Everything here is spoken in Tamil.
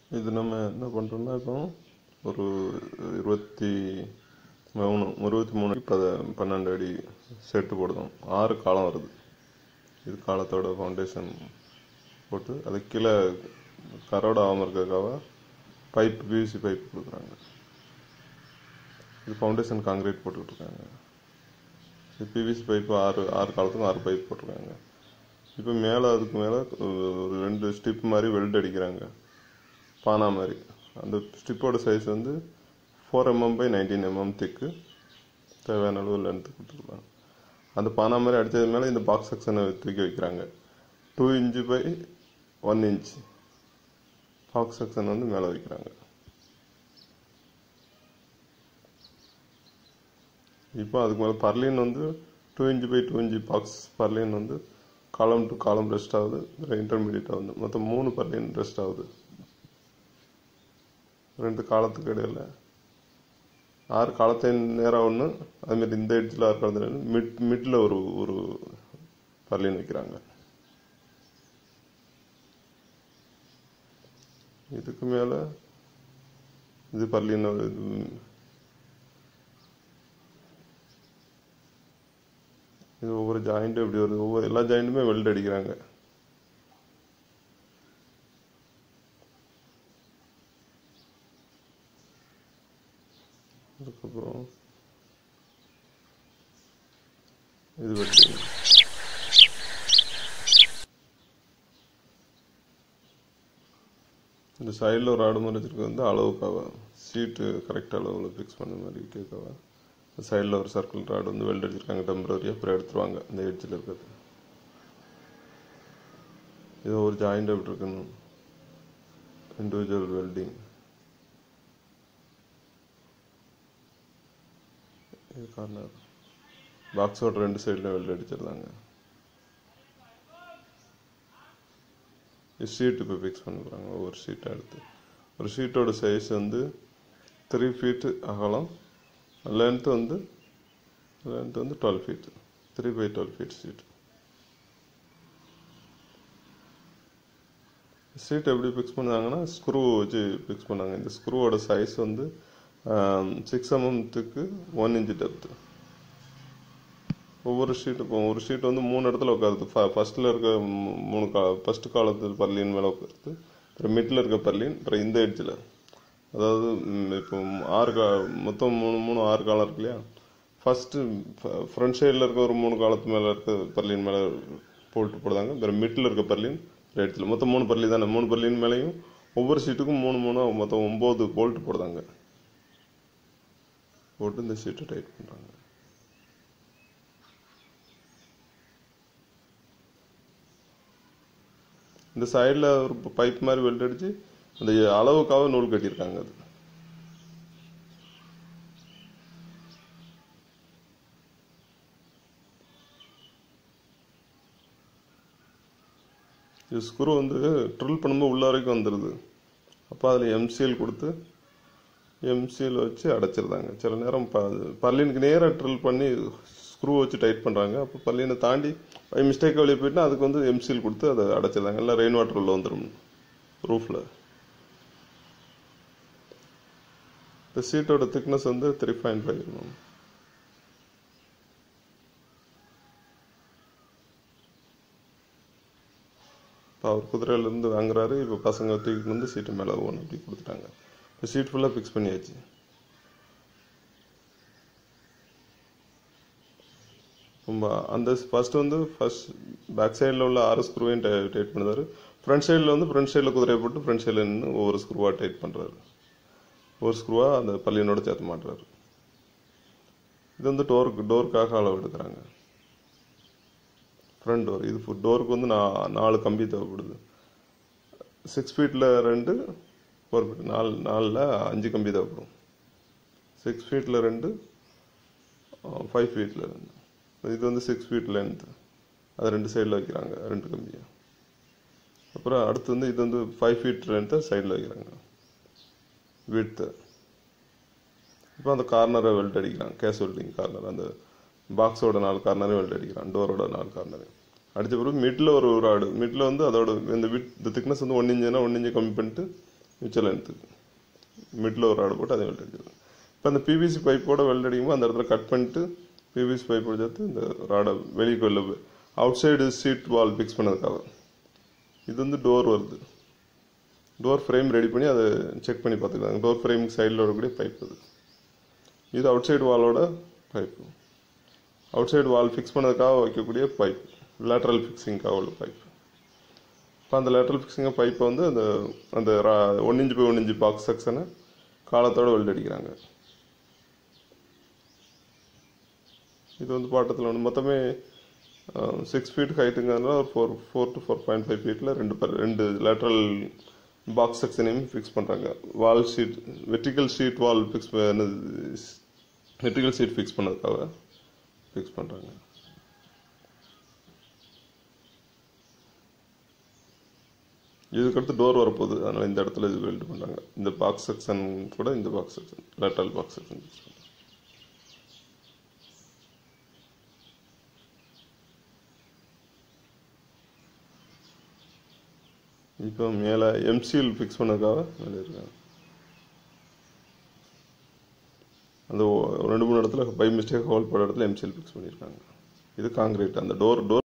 இது நம்ம என்ன பண்ணுறோம்னா இப்போ ஒரு இருபத்தி மூணு இருபத்தி மூணு பத பன்னெண்டு அடி செட்டு போடுதோம் ஆறு காலம் வருது இது காலத்தோட ஃபவுண்டேஷன் போட்டு அது கீழே கரோட ஆகாமல் இருக்கிறதுக்காக பைப் பிவிசி பைப் கொடுக்குறாங்க இது ஃபவுண்டேஷன் காங்கிரீட் போட்டுக்கிட்டு இருக்காங்க இது பிவிசி பைப்பு ஆறு ஆறு காலத்துக்கும் ஆறு பைப் போட்டிருக்காங்க இப்போ மேலே அதுக்கு மேலே ஒரு ரெண்டு ஸ்டிப் மாதிரி வெல்ட் அடிக்கிறாங்க பானா மாதிரி அந்த ஸ்டிப்போட சைஸ் வந்து four mm by nineteen mm thick தேவையான அளவு லென்த்து கொடுத்துருக்கலாம் அந்த பானா மாதிரி அடித்தது மேலே இந்த பாக்ஸ் செக்ஷனை தூக்கி வைக்கிறாங்க two inch by one inch box section வந்து மேலே வைக்கிறாங்க இப்போ அதுக்கு மேலே பர்லின் வந்து two inch by two inch box purlin வந்து காலம் டு காலம் ரெஸ்ட் ஆகுது இன்டர்மீடியட் ஆகுது மொத்தம் மூணு பர்லின் ரெஸ்ட் ஆகுது ரெண்டு காலத்துக்கு இடையில ஆறு காலத்தை நேரம் ஒன்று அதுமாரி இந்த எட்ஜில் ஆறு காலத்து மிட் மிட்டில் ஒரு ஒரு பர்லின் வைக்கிறாங்க இதுக்கு மேலே இது பர்லின் இது இது ஒவ்வொரு ஜாயிண்ட்டும் எப்படி வருது ஒவ்வொரு எல்லா ஜாயிண்ட்டுமே வெல்ட் அடிக்கிறாங்க அதுக்கப்புறம் இது வெட்டி இந்த சைடில் ஒரு ஆடு மாதிரி வச்சுருக்க வந்து அளவுக்காக சீட்டு கரெக்ட் அளவில் ஃபிக்ஸ் பண்ண மாதிரி கேட்கவா சைடில் ஒரு சர்க்கிள் ராடு வந்து வெல்ட் அடிச்சிருக்காங்க டெம்பரரியாக அப்புறம் எடுத்துருவாங்க இந்த எட்ஜில் இருக்கிறது இது ஒரு ஜாயிண்ட் அப்படி இருக்கணும் இண்டிவிஜுவல் வெல்டிங் இது கார்னர் பாக்ஸோட ரெண்டு சைடில் வெல்ட் அடிச்சிருந்தாங்க ஷீட் இப்போ ஃபிக்ஸ் பண்ணிக்கிறாங்க ஒவ்வொரு ஷீட்டாக எடுத்து ஒரு ஷீட்டோட சைஸ் வந்து த்ரீ ஃபீட்டு அகலம் லென்த் வந்து லென்த் வந்து twelve feet three by twelve feet sheet sheet எப்படி ஃபிக்ஸ் பண்ணாங்கன்னா ஸ்க்ரூ வச்சு ஃபிக்ஸ் பண்ணாங்க இந்த ஸ்க்ரூவோட சைஸ் வந்து சிக்ஸ் எம்எம்த்துக்கு ஒன் இன்ச்சு டெப்த்து ஒவ்வொரு ஷீட்டுக்கும் ஒரு ஷீட் வந்து மூணு இடத்துல உட்காருது ஃபர்ஸ்ட்டில் இருக்க மூணு கா ஃபஸ்ட்டு காலத்து பர்லின் மேலே உட்காருது அப்புறம் மிட்டில் இருக்க பர்லின் அப்புறம் இந்த எட்ஜில் அதாவது இப்போ ஆறு கா மொத்தம் மூணு மூணு ஆறு காலம் இருக்கு இல்லையா ஃபஸ்ட்டு ஃப்ரண்ட் சைடில் இருக்க ஒரு மூணு காலத்து மேலே இருக்க பர்லின் மேலே போல்ட்டு போடுறாங்க அப்புறம் மிட்டில் இருக்க பர்லின் ரைட்டில் மொத்தம் மூணு பர்லி தானே மூணு பர்லின் மேலேயும் ஒவ்வொரு சீட்டுக்கும் மூணு மூணு மொத்தம் ஒம்பது போல்ட்டு போடுறாங்க போட்டு இந்த சீட்டை டைட் பண்ணுறாங்க இந்த சைடில் ஒரு பைப் மாதிரி வெல்ட் அடித்து அந்த அளவுக்காக நூல் கட்டியிருக்காங்க அது இது ஸ்க்ரூ வந்து ட்ரில் பண்ணும்போது உள்ள வரைக்கும் வந்துடுது அப்போ அதில் எம்சிஎல் கொடுத்து எம்சிஎல் வச்சு அடைச்சிருந்தாங்க சில நேரம் ப பல்லினுக்கு நேராக ட்ரில் பண்ணி ஸ்க்ரூ வச்சு டைட் பண்ணுறாங்க அப்போ பல்லினை தாண்டி பை மிஸ்டேக் வெளியே போயிட்டா அதுக்கு வந்து எம்சிஎல் கொடுத்து அதை அடைச்சிருந்தாங்க எல்லாம் ரெயின் வாட்டர் உள்ள வந்துடும் ரூஃபில் இந்த சீட்டோட திக்னஸ் வந்து த்ரீ பாயிண்ட் ஃபைவ் மேம் இப்போ அவர் குதிரையிலேருந்து வாங்குறாரு இப்போ பசங்க தூக்கிட்டு வந்து சீட்டு மேலே ஒன்று அப்படி கொடுத்துட்டாங்க இப்போ சீட் ஃபுல்லாக ஃபிக்ஸ் பண்ணியாச்சு அந்த ஃபர்ஸ்ட் வந்து ஃபர்ஸ்ட் பேக் சைடில் உள்ள ஆறு ஸ்க்ரூவையும் டைட் பண்ணுறாரு ஃப்ரண்ட் சைடில் வந்து ஃப்ரண்ட் சைடில் குதிரையை போட்டு ஃப்ரண்ட் சைடில் நின்று ஒவ்வொரு ஸ்க்ரூவாக டைட் பண்ணுறாரு ஒரு ஸ்க்ரூவாக அந்த பள்ளியனோட சேர்த்து மாட்டுறாரு இது வந்து டோருக்கு டோருக்காக அளவு எடுக்கிறாங்க ஃப்ரண்ட் டோர் இது டோருக்கு வந்து நான் நாலு கம்பி தேவைப்படுது சிக்ஸ் ஃபீட்டில் ரெண்டு ஃபோர் ஃபீட் நாலு நாலில் அஞ்சு கம்பி தேவைப்படும் சிக்ஸ் ஃபீட்டில் ரெண்டு ஃபைவ் ஃபீட்டில் ரெண்டு இது வந்து சிக்ஸ் ஃபீட் லென்த் அது ரெண்டு சைடில் வைக்கிறாங்க ரெண்டு கம்பியை அப்புறம் அடுத்து வந்து இது வந்து ஃபைவ் ஃபீட் லென்த்தை சைடில் வைக்கிறாங்க விட்த்து இப்போ அந்த கார்னரை வெல்ட் அடிக்கிறான் கேஸ் வெல்டிங் கார்னர் அந்த பாக்ஸோட நாலு கார்னரையும் வெல்ட் அடிக்கிறான் டோரோட நாலு கார்னரு அடித்த பிறகு மிட்டில் ஒரு ராடு மிட்டில் வந்து அதோட இந்த விட் இந்த திக்னஸ் வந்து ஒன் இன்ச்சுனா ஒன் இன்ச்சு கம்மி பண்ணிட்டு மிச்ச லென்த்துக்கு மிடில் ஒரு ராடு போட்டு அதையும் வெல்ட் அடிச்சிருக்கோம் இப்போ அந்த பிவிசி பைப்போட வெல்ட் அடிக்கும்போது அந்த இடத்துல கட் பண்ணிட்டு பிவிசி பைப்போட சேர்த்து இந்த ராடை வெளியே வெளில outside sheet wall fix பண்ணதுக்காக இது வந்து டோர் வருது டோர் ஃப்ரேம் ரெடி பண்ணி அதை செக் பண்ணி பார்த்துக்கலாம் டோர் ஃப்ரேம் சைடில் வரக்கூடிய பைப் அது இது அவுட் சைடு வாலோட pipe outside wall fix பண்ணதுக்காக வைக்கக்கூடிய பைப் லேட்ரல் ஃபிக்ஸிங்காக உள்ள பைப் இப்போ அந்த லேட்ரல் ஃபிக்ஸிங்காக பைப்பை வந்து அந்த அந்த one inch by one inch box செக்ஷனை காலத்தோட வெல்ட் அடிக்கிறாங்க இது வந்து பாட்டத்தில் வந்து மொத்தமே சிக்ஸ் ஃபீட் ஹைட்டுங்கிறதுனால ஒரு four four to four point five ஃபீட்டில் ரெண்டு per- ரெண்டு லேட்ரல் பாக்ஸ் செக்ஷனையும் ஃபிக்ஸ் பண்ணுறாங்க wall sheet vertical sheet wall fix vertical sheet fix பண்ணதுக்காக ஃபிக்ஸ் பண்ணுறாங்க இதுக்கடுத்து டோர் வரப்போகுது அதனால் இந்த இடத்துல இது வெல்ட் பண்ணுறாங்க இந்த பாக்ஸ் செக்ஷன் கூட இந்த box section lateral box section fix பண்ணுறாங்க இப்போ மேலே எம்சிஎல் ஃபிக்ஸ் பண்ணதுக்காக மேலே இருக்காங்க அந்த ஒ- ரெண்டு மூணு இடத்துல பை மிஸ்டேக் ஹோல் போட இடத்துல எம்சிஎல் ஃபிக்ஸ் பண்ணியிருக்காங்க இது காங்கிரீட் அந்த டோர் டோர்